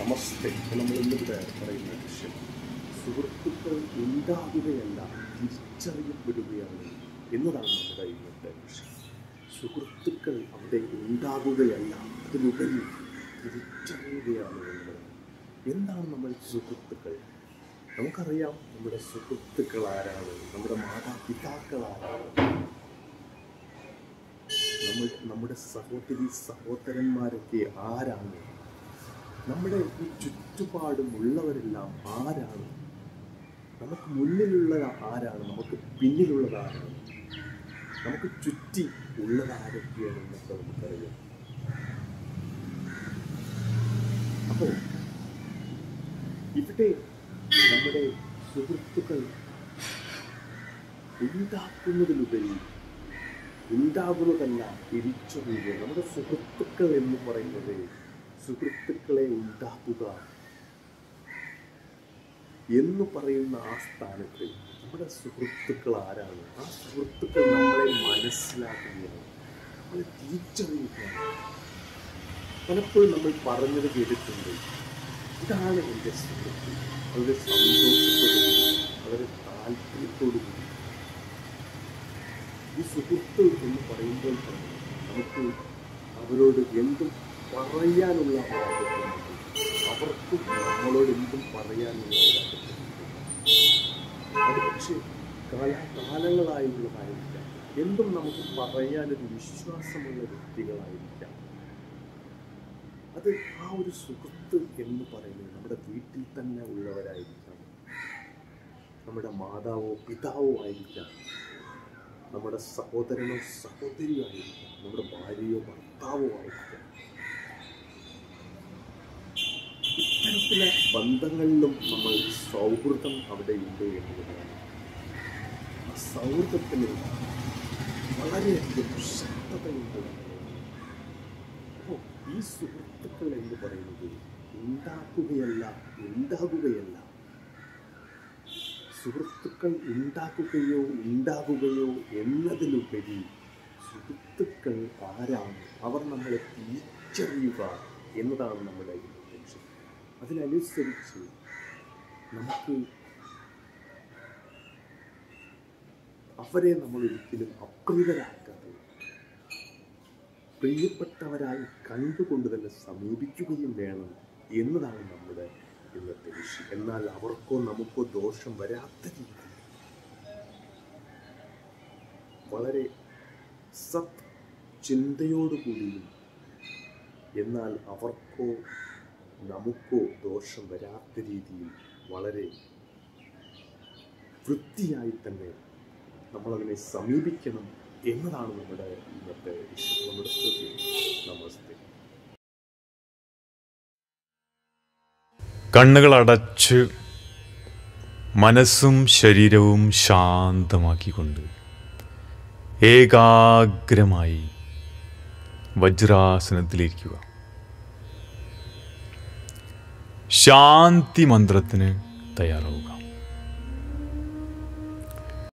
നമസ്തേ നമ്മൾ ഇന്നിവിടെ പറയുന്ന വിഷയം സുഹൃത്തുക്കൾ ഉണ്ടാകുകയല്ല തിരിച്ചറിയപ്പെടുകയാണ് എന്നതാണ് നമ്മുടെ ഇന്നത്തെ വിഷയം സുഹൃത്തുക്കൾ അവിടെ ഉണ്ടാകുകയല്ല അതിലുപരി തിരിച്ചറിയുകയാണ് എന്നുള്ളത് എന്താണ് നമ്മൾ സുഹൃത്തുക്കൾ നമുക്കറിയാം നമ്മുടെ സുഹൃത്തുക്കൾ ആരാണ് നമ്മുടെ മാതാപിതാക്കൾ ആരാണ് നമ്മൾ നമ്മുടെ സഹോദരി സഹോദരന്മാരൊക്കെ ആരാണ് നമ്മുടെ ഈ ചുറ്റുപാടും ഉള്ളവരെല്ലാം ആരാണ് നമുക്ക് മുന്നിലുള്ള ആരാണ് നമുക്ക് പിന്നിലുള്ളത് ആരാണ് നമുക്ക് ചുറ്റി ഉള്ളത് ആരൊക്കെയാണ് എന്നൊക്കെ നമുക്കറിയാം അപ്പോൾ ഇവിടെ നമ്മുടെ സുഹൃത്തുക്കൾ ഉണ്ടാക്കുന്നതിലുപരി ഉണ്ടാകുന്നതല്ല തിരിച്ചറിയുക നമ്മുടെ സുഹൃത്തുക്കൾ എന്ന് പറയുന്നത് സുഹൃത്തുക്കളെ ഉണ്ടാക്കുക എന്ന് പറയുന്ന ആ സ്ഥാനത്ത് നമ്മുടെ സുഹൃത്തുക്കൾ ആരാണ് ആ സുഹൃത്തുക്കൾ നമ്മളെ മനസ്സിലാക്കുകയാണ് നമ്മളെ തിരിച്ചറിയുകയാണ് പലപ്പോഴും നമ്മൾ പറഞ്ഞത് കേട്ടിട്ടുണ്ട് ഇതാണ് എൻ്റെ സുഹൃത്ത് വളരെ സന്തോഷത്തോടുകൂടി വളരെ താല്പര്യത്തോടുകൂടി ഈ സുഹൃത്ത് എന്ന് പറയുമ്പോൾ തന്നെ നമുക്ക് അവരോട് എന്തും പറയാനുള്ള ഒരവസരമുണ്ട് അവർക്കും നമ്മളോട് എന്തും പറയാനുള്ള ഒരവസരമുണ്ട് അത് പക്ഷേ കാലാകാലങ്ങളായുള്ളതായിരിക്കാം എന്തും നമുക്ക് പറയാനൊരു വിശ്വാസമുള്ള വ്യക്തികളായിരിക്കാം അത് ആ ഒരു സുഹൃത്ത് എന്ന് പറയുന്നത് നമ്മുടെ വീട്ടിൽ തന്നെ ഉള്ളവരായിരിക്കാം നമ്മുടെ മാതാവോ പിതാവോ ആയിരിക്കാം നമ്മുടെ സഹോദരനോ സഹോദരിയോ ആയിരിക്കാം നമ്മുടെ ഭാര്യയോ ഭർത്താവോ ആയിരിക്കാം ഇത്തരത്തിലെ ബന്ധങ്ങളിലും നമ്മൾ സൗഹൃദം അവിടെ ഉണ്ട് എന്നുള്ളതാണ് ആ സൗഹൃദത്തിന് വളരെയധികം ശക്തതയുണ്ട് അപ്പോൾ ഈ സുഹൃത്തുക്കൾ എന്ന് പറയുന്നത് ഉണ്ടാക്കുകയല്ല ഉണ്ടാകുകയല്ല സുഹൃത്തുക്കൾ ഉണ്ടാക്കുകയോ ഉണ്ടാകുകയോ എന്നതിലുപരി സുഹൃത്തുക്കൾ ആരാണ് അവർ നമ്മളെ തിരിച്ചറിയുക എന്നതാണ് നമ്മുടെ ലക്ഷ്യം അതിനനുസരിച്ച് നമുക്ക് അവരെ നമ്മൾ ഒരിക്കലും അപ്രീതരാക്കാതെ പ്രിയപ്പെട്ടവരായി കണ്ടുകൊണ്ട് തന്നെ സമീപിക്കുകയും വേണം എന്നതാണ് നമ്മുടെ ഇന്നത്തെ വിഷയം എന്നാൽ അവർക്കോ നമുക്കോ ദോഷം വരാത്ത രീതിയിൽ വളരെ സത് ചിന്തയോടുകൂടിയും എന്നാൽ അവർക്കോ നമുക്കോ ദോഷം വരാത്ത രീതിയിൽ വളരെ വൃത്തിയായി തന്നെ നമ്മളതിനെ സമീപിക്കണം എന്നതാണ് നമ്മുടെ ഇന്നത്തെ വിഷയം നമ്മുടെ സ്തുതി നമസ്തേ കണ്ണുകൾ അടച്ച് മനസ്സും ശരീരവും ശാന്തമാക്കിക്കൊണ്ട് ഏകാഗ്രമായി വജ്രാസനത്തിലിരിക്കുക ശാന്തി മന്ത്രത്തിന് തയ്യാറാവുക